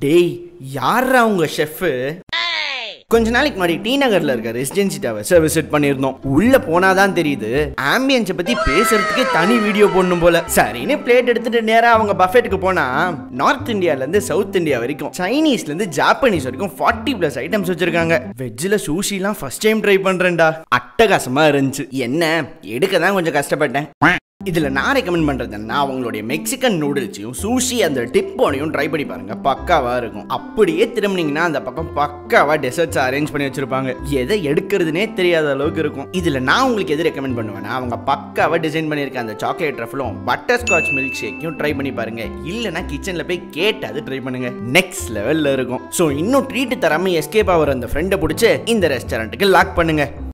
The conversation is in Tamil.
டேய் யாரா உங்க ஷெஃப் கொஞ்ச நாளைக்கு முன்னாடி டி நகர்ல இருக்க ரெசிடென்சி டவர்ஸை விசிட் பண்ணியிருந்தோம் உள்ள போனாதான் தெரியுது ஆம்பியன்ஸை பத்தி பேசுறதுக்கே தனி வீடியோ போடணும் போல சரின்னு பிளேட் எடுத்துட்டு நேரா அவங்க பஃபெட்டுக்கு போனா நார்த் இந்தியால இருந்து சவுத் இந்தியா வரைக்கும் சைனீஸ்ல இருந்து ஜாப்பனீஸ் வரைக்கும் ஃபார்ட்டி பிளஸ் ஐட்டம்ஸ் வச்சிருக்காங்க வெஜ்ஜில் சூஷிலாம் ஃபர்ஸ்ட் டைம் ட்ரை பண்றேன்டா அட்டகாசமா இருந்துச்சு என்ன எடுக்க தான் கொஞ்சம் கஷ்டப்பட்டேன் இதுல நான் ரெக்கமெண்ட் பண்றதுன்னா அவங்களுடைய மெக்சிகன் நூடுல்ஸையும் சூஷி அந்த டிப்போனையும் ட்ரை பண்ணி பாருங்க பக்காவா இருக்கும் அப்படியே திரும்பினீங்கன்னா அந்த பக்கம் பக்காவா டெசர்ட்ஸ் அரேஞ்ச் பண்ணி வச்சிருப்பாங்க எதை எடுக்கிறதுனே தெரியாத அளவுக்கு இருக்கும் இதுல நான் உங்களுக்கு எது ரெக்கமெண்ட் பண்ணுவேன்னா அவங்க பக்காவா டிசைன் பண்ணியிருக்க அந்த சாக்லேட் ரஃபலும் பட்டர் ஸ்காட்ச் மில்க் ஷேக்கையும் ட்ரை பண்ணி பாருங்க இல்லைன்னா கிச்சன்ல போய் கேட்டு அது ட்ரை பண்ணுங்க நெக்ஸ்ட் லெவல்ல இருக்கும் ஸோ இன்னும் ட்ரீட் தராம எஸ்கேப் ஆகிற அந்த ஃப்ரெண்டை பிடிச்சி இந்த ரெஸ்டாரண்ட்டுக்கு லாக் பண்ணுங்க